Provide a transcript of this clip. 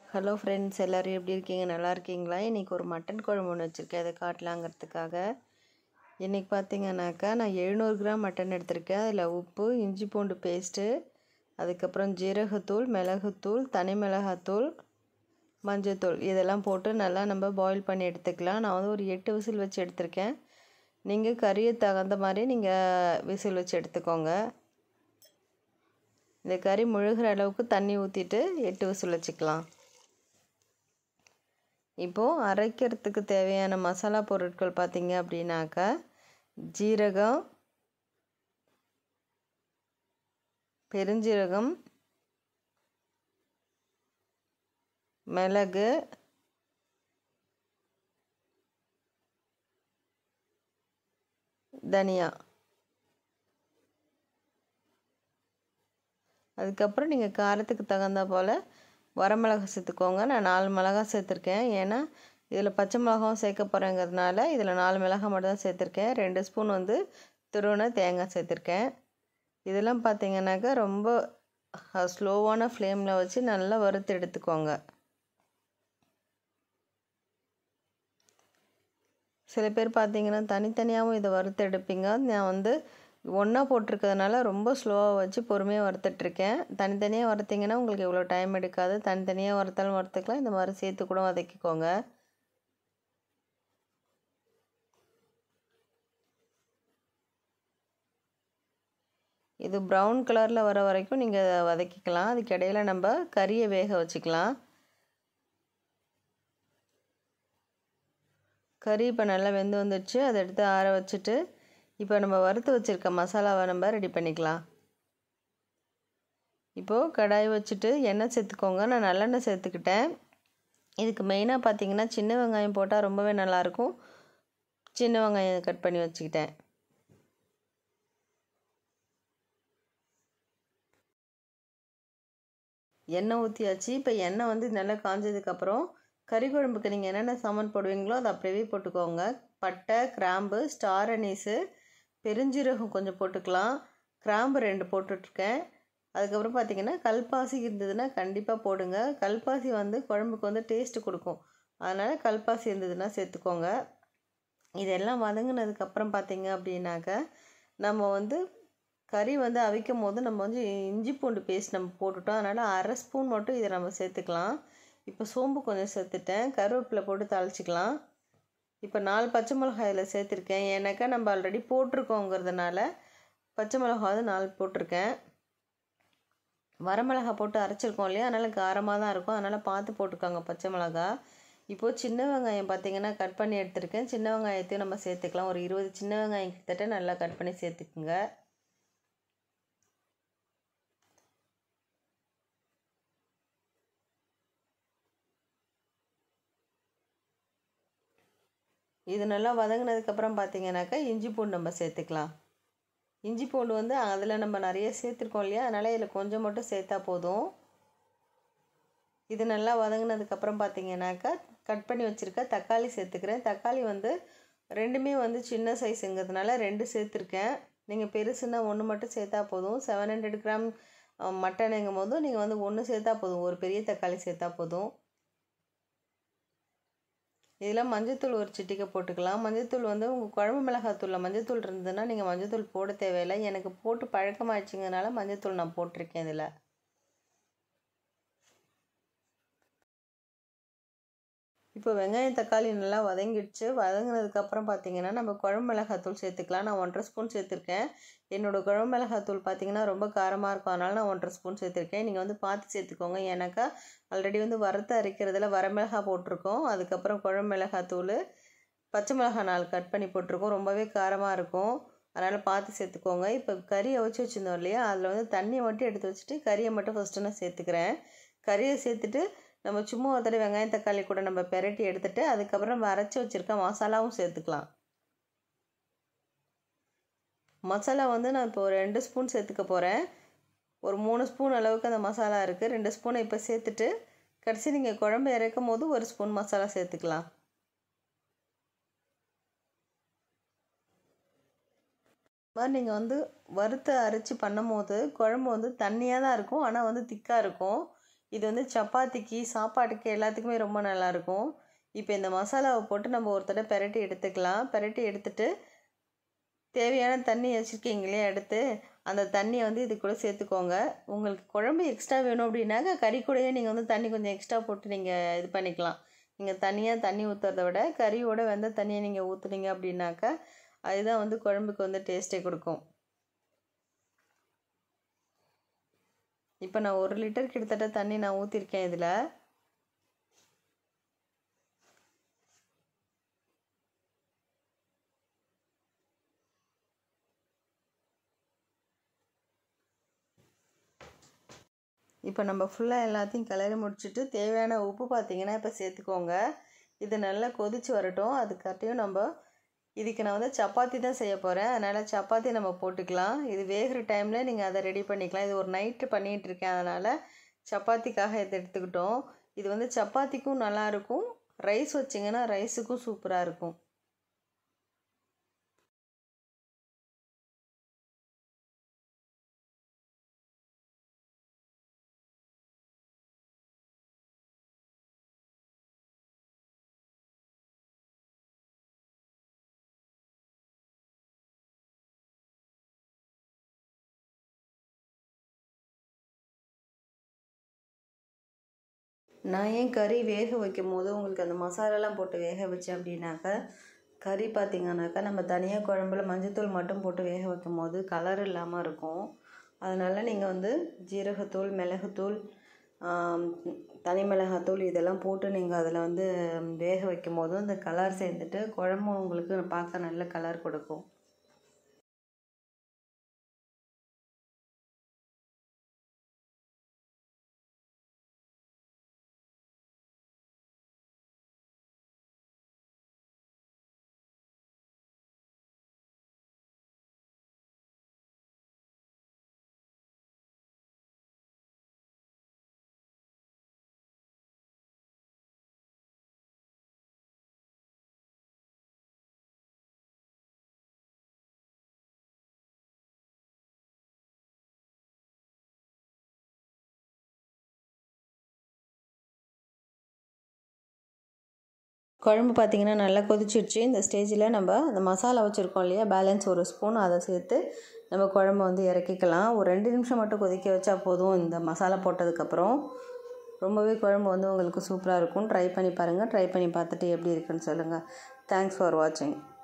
hello friends எல்லோரும் எப்படி இருக்கீங்க நல்லா இருக்கீங்களா இன்றைக்கி ஒரு மட்டன் குழம்பு ஒன்று வச்சுருக்கேன் அதை காட்டலாங்கிறதுக்காக இன்றைக்கி பார்த்தீங்கன்னாக்கா நான் எழுநூறு கிராம் மட்டன் எடுத்திருக்கேன் அதில் உப்பு இஞ்சி பூண்டு பேஸ்ட்டு அதுக்கப்புறம் ஜீரகத்தூள் மிளகுத்தூள் தனி மிளகாத்தூள் மஞ்சத்தூள் இதெல்லாம் போட்டு நல்லா நம்ம பாயில் பண்ணி எடுத்துக்கலாம் நான் வந்து ஒரு எட்டு விசில் வச்சு எடுத்திருக்கேன் நீங்கள் கறியை தகுந்த மாதிரி நீங்கள் விசில் வச்சு எடுத்துக்கோங்க இந்த கறி முழுகிற அளவுக்கு தண்ணி ஊற்றிட்டு எட்டு விசில் வச்சுக்கலாம் இப்போது அரைக்கிறதுக்கு தேவையான மசாலா பொருட்கள் பார்த்திங்க அப்படின்னாக்கா ஜீரகம் பெருஞ்சீரகம் மிளகு தனியா அதுக்கப்புறம் நீங்கள் காரத்துக்கு தகுந்த போல் வரமிளகா சேர்த்துக்கோங்க நான் நாலு மிளகா சேர்த்துருக்கேன் ஏன்னா இதில் பச்சை மிளகாவும் சேர்க்க போகிறேங்கிறதுனால இதில் நாலு மிளகா மட்டும் தான் சேர்த்துருக்கேன் ரெண்டு ஸ்பூன் வந்து துருவன தேங்காய் சேர்த்துருக்கேன் இதெல்லாம் பார்த்தீங்கன்னாக்கா ரொம்ப ஸ்லோவான ஃப்ளேமில் வச்சு நல்லா வறுத்து எடுத்துக்கோங்க சில பேர் பார்த்தீங்கன்னா தனித்தனியாகவும் இதை வறுத்து எடுப்பீங்க நான் வந்து ஒன்றா போட்டிருக்கிறதுனால ரொம்ப ஸ்லோவாக வச்சு பொறுமையாக வறுத்துட்ருக்கேன் தனித்தனியாக வறுத்திங்கன்னா உங்களுக்கு இவ்வளோ டைம் எடுக்காது தனித்தனியாக வறுத்தாலும் வறுத்துக்கலாம் இந்த மாதிரி சேர்த்து கூட வதக்கிக்கோங்க இது ப்ரௌன் கலரில் வர வரைக்கும் நீங்கள் வதக்கிக்கலாம் அதுக்கு இடையில நம்ம கறியை வேக வச்சுக்கலாம் கறி இப்போ நல்லா வெந்து வந்துடுச்சு அதை எடுத்து ஆற வச்சுட்டு இப்போ நம்ம வறுத்து வச்சுருக்க மசாலாவை நம்ம ரெடி பண்ணிக்கலாம் இப்போது கடாய் வச்சுட்டு எண்ணெய் சேர்த்துக்கோங்க நான் நல்லெண்ணெய் சேர்த்துக்கிட்டேன் இதுக்கு மெயினாக பார்த்தீங்கன்னா சின்ன வெங்காயம் போட்டால் ரொம்பவே நல்லாயிருக்கும் சின்ன வெங்காயம் கட் பண்ணி வச்சுக்கிட்டேன் எண்ணெய் ஊற்றியாச்சு இப்போ எண்ணெய் வந்து நல்லா காஞ்சதுக்கப்புறம் கறி குழம்புக்கு நீங்கள் என்னென்ன சாமான் போடுவீங்களோ அதை அப்படியே போட்டுக்கோங்க பட்டை கிராம்பு ஸ்டார் அனீஸு பெருஞ்சீரகம் கொஞ்சம் போட்டுக்கலாம் கிராம்பு ரெண்டு போட்டுட்ருக்கேன் அதுக்கப்புறம் பார்த்தீங்கன்னா கல்பாசி இருந்ததுன்னா கண்டிப்பாக போடுங்க கல்பாசி வந்து குழம்புக்கு வந்து டேஸ்ட்டு கொடுக்கும் அதனால் கல்பாசி இருந்ததுன்னா சேர்த்துக்கோங்க இதெல்லாம் வதங்கினதுக்கப்புறம் பார்த்தீங்க அப்படின்னாக்க நம்ம வந்து கறி வந்து அவிக்கும் போது நம்ம வந்து இஞ்சி பூண்டு பேஸ்ட் நம்ம போட்டுட்டோம் அதனால் அரை ஸ்பூன் மட்டும் இதை நம்ம சேர்த்துக்கலாம் இப்போ சோம்பு கொஞ்சம் சேர்த்துட்டேன் கருவேப்பிலை போட்டு தாளிச்சிக்கலாம் இப்போ நாலு பச்சை மிளகாயில் சேர்த்துருக்கேன் ஏன்னாக்கா நம்ம ஆல்ரெடி போட்டிருக்கோங்கிறதுனால பச்சை மிளகா வந்து நாலு போட்டிருக்கேன் வரமிளகா போட்டு அரைச்சிருக்கோம் இல்லையா அதனால் காரமாக தான் இருக்கும் அதனால் பார்த்து போட்டுக்கோங்க பச்சை மிளகா இப்போது சின்ன வெங்காயம் பார்த்திங்கன்னா கட் பண்ணி எடுத்துருக்கேன் சின்ன வெங்காயத்தையும் நம்ம சேர்த்துக்கலாம் ஒரு இருபது சின்ன வெங்காயம் கிட்டத்தட்ட நல்லா கட் பண்ணி சேர்த்துக்குங்க இது நல்லா வதங்கினதுக்கப்புறம் பார்த்தீங்கன்னாக்கா இஞ்சி பூண்டு நம்ம சேர்த்துக்கலாம் இஞ்சி பூண்டு வந்து அதில் நம்ம நிறைய சேர்த்துருக்கோம் இல்லையா அதனால் இதில் கொஞ்சம் மட்டும் சேர்த்தா போதும் இது நல்லா வதங்கினதுக்கப்புறம் பார்த்தீங்கன்னாக்கா கட் பண்ணி வச்சுருக்க தக்காளி சேர்த்துக்கிறேன் தக்காளி வந்து ரெண்டுமே வந்து சின்ன சைஸுங்கிறதுனால ரெண்டு சேர்த்துருக்கேன் நீங்கள் பெருசுன்னா ஒன்று மட்டும் சேர்த்தா போதும் செவன் ஹண்ட்ரட் கிராம் மட்டனுங்கும் போதும் நீங்கள் வந்து ஒன்று சேர்த்தா போதும் ஒரு பெரிய தக்காளி சேர்த்தா போதும் இதில் மஞ்சத்தூள் ஒரு சிட்டிக்கை போட்டுக்கலாம் மஞ்சத்தூள் வந்து உங்கள் குழம்பு மிளகாத்தூளில் மஞ்சத்தூள் இருந்ததுன்னா நீங்கள் மஞ்சத்தூள் போட தேவையில்லை எனக்கு போட்டு பழக்கமாகிடுச்சிங்கனால மஞ்சத்தூள் நான் போட்டிருக்கேன் இதில் இப்போ வெங்காயம் தக்காளி நல்லா வதங்கிடுச்சு வதங்கினதுக்கப்புறம் பார்த்தீங்கன்னா நம்ம குழம்பு மிளகாத்தூள் சேர்த்துக்கலாம் நான் ஒன்றரை ஸ்பூன் சேர்த்துருக்கேன் என்னோடய குழம்பு மிளகாத்தூள் பார்த்தீங்கன்னா ரொம்ப காரமாக இருக்கும் அதனால் நான் ஒன்றரை ஸ்பூன் சேர்த்துருக்கேன் நீங்கள் வந்து பார்த்து சேர்த்துக்கோங்க ஏன்னாக்கா ஆல்ரெடி வந்து வறுத்து அரைக்கிறதுல வரமிளகா போட்டிருக்கோம் அதுக்கப்புறம் குழம்பு மிளகாத்தூள் பச்சை மிளகா நாலு கட் பண்ணி போட்டிருக்கோம் ரொம்பவே காரமாக இருக்கும் அதனால் பார்த்து சேர்த்துக்கோங்க இப்போ கறி அவிச்சு வச்சுருந்தோம் இல்லையா அதில் வந்து தண்ணியை மட்டும் எடுத்து வச்சுட்டு கறியை மட்டும் ஃபஸ்ட்டு நான் சேர்த்துக்கிறேன் கறியை சேர்த்துட்டு நம்ம சும்மா ஒரு தடவை வெங்காயம் தக்காளி கூட நம்ம பெரட்டி எடுத்துகிட்டு அதுக்கப்புறம் நம்ம அரைச்சி வச்சுருக்க மசாலாவும் சேர்த்துக்கலாம் மசாலா வந்து நான் இப்போ ஒரு ரெண்டு ஸ்பூன் சேர்த்துக்க போகிறேன் ஒரு மூணு ஸ்பூன் அளவுக்கு அந்த மசாலா இருக்குது ரெண்டு ஸ்பூனை இப்போ சேர்த்துட்டு கடைசி நீங்கள் குழம்பு இறக்கும் போது ஒரு ஸ்பூன் மசாலா சேர்த்துக்கலாம் மாதிரி நீங்கள் வந்து வறுத்து அரைச்சி பண்ணும் போது குழம்பு வந்து தண்ணியாக தான் இருக்கும் ஆனால் வந்து திக்காக இருக்கும் இது வந்து சப்பாத்திக்கு சாப்பாட்டுக்கு எல்லாத்துக்குமே ரொம்ப நல்லாயிருக்கும் இப்போ இந்த மசாலாவை போட்டு நம்ம ஒரு தடவை பெரட்டி எடுத்துக்கலாம் பெரட்டி எடுத்துட்டு தேவையான தண்ணி வச்சுருக்கீங்களே எடுத்து அந்த தண்ணியை வந்து இது கூட சேர்த்துக்கோங்க உங்களுக்கு குழம்பு எக்ஸ்ட்ரா வேணும் அப்படின்னாக்கா கறி கூடயே நீங்கள் வந்து தண்ணி கொஞ்சம் எக்ஸ்ட்ரா போட்டு நீங்கள் இது பண்ணிக்கலாம் நீங்கள் தனியாக தண்ணி ஊற்றுறத விட கறியோட வெந்த தண்ணியை நீங்கள் ஊற்றுனீங்க அப்படின்னாக்கா அதுதான் வந்து குழம்புக்கு வந்து டேஸ்ட்டே கொடுக்கும் இப்போ நான் ஒரு லிட்டர் கிட்டத்தட்ட தண்ணி நான் ஊற்றிருக்கேன் இதில் இப்போ நம்ம ஃபுல்லாக எல்லாத்தையும் கிளறி முடிச்சுட்டு தேவையான உப்பு பார்த்தீங்கன்னா இப்போ சேர்த்துக்கோங்க இது நல்லா கொதிச்சு வரட்டும் அதுக்காட்டியும் நம்ம இதுக்கு நான் வந்து சப்பாத்தி தான் செய்ய போகிறேன் அதனால் சப்பாத்தி நம்ம போட்டுக்கலாம் இது வேகிற டைமில் நீங்கள் அதை ரெடி பண்ணிக்கலாம் இது ஒரு நைட்டு பண்ணிகிட்டு இருக்கேன் அதனால் சப்பாத்திக்காக இதை எடுத்துக்கிட்டோம் இது வந்து சப்பாத்திக்கும் நல்லாயிருக்கும் ரைஸ் வச்சிங்கன்னா ரைஸுக்கும் சூப்பராக இருக்கும் நான் ஏன் கறி வேக வைக்கும் போது உங்களுக்கு அந்த மசாலாலாம் போட்டு வேக வச்சேன் அப்படின்னாக்கா கறி பார்த்திங்கனாக்கா நம்ம தனியாக குழம்புல மஞ்சத்தூள் மட்டும் போட்டு வேக வைக்கும் போது கலர் இல்லாமல் இருக்கும் அதனால் நீங்கள் வந்து ஜீரகத்தூள் மிளகுத்தூள் தனி மிளகாத்தூள் இதெல்லாம் போட்டு நீங்கள் அதில் வந்து வேக வைக்கும் போது அந்த கலர் சேர்ந்துட்டு குழம்பு உங்களுக்கு பார்க்க நல்ல கலர் கொடுக்கும் குழம்பு பார்த்திங்கன்னா நல்லா கொதிச்சிடுச்சு இந்த ஸ்டேஜில் நம்ம அந்த மசாலா வச்சுருக்கோம் இல்லையா பேலன்ஸ் ஒரு ஸ்பூன் அதை சேர்த்து நம்ம குழம்பு வந்து இறக்கிக்கலாம் ஒரு ரெண்டு நிமிஷம் மட்டும் கொதிக்க வச்சா போதும் இந்த மசாலா போட்டதுக்கப்புறம் ரொம்பவே குழம்பு வந்து உங்களுக்கு சூப்பராக இருக்கும் ட்ரை பண்ணி பாருங்கள் ட்ரை பண்ணி பார்த்துட்டு எப்படி இருக்குன்னு சொல்லுங்கள் தேங்க்ஸ் ஃபார் வாட்சிங்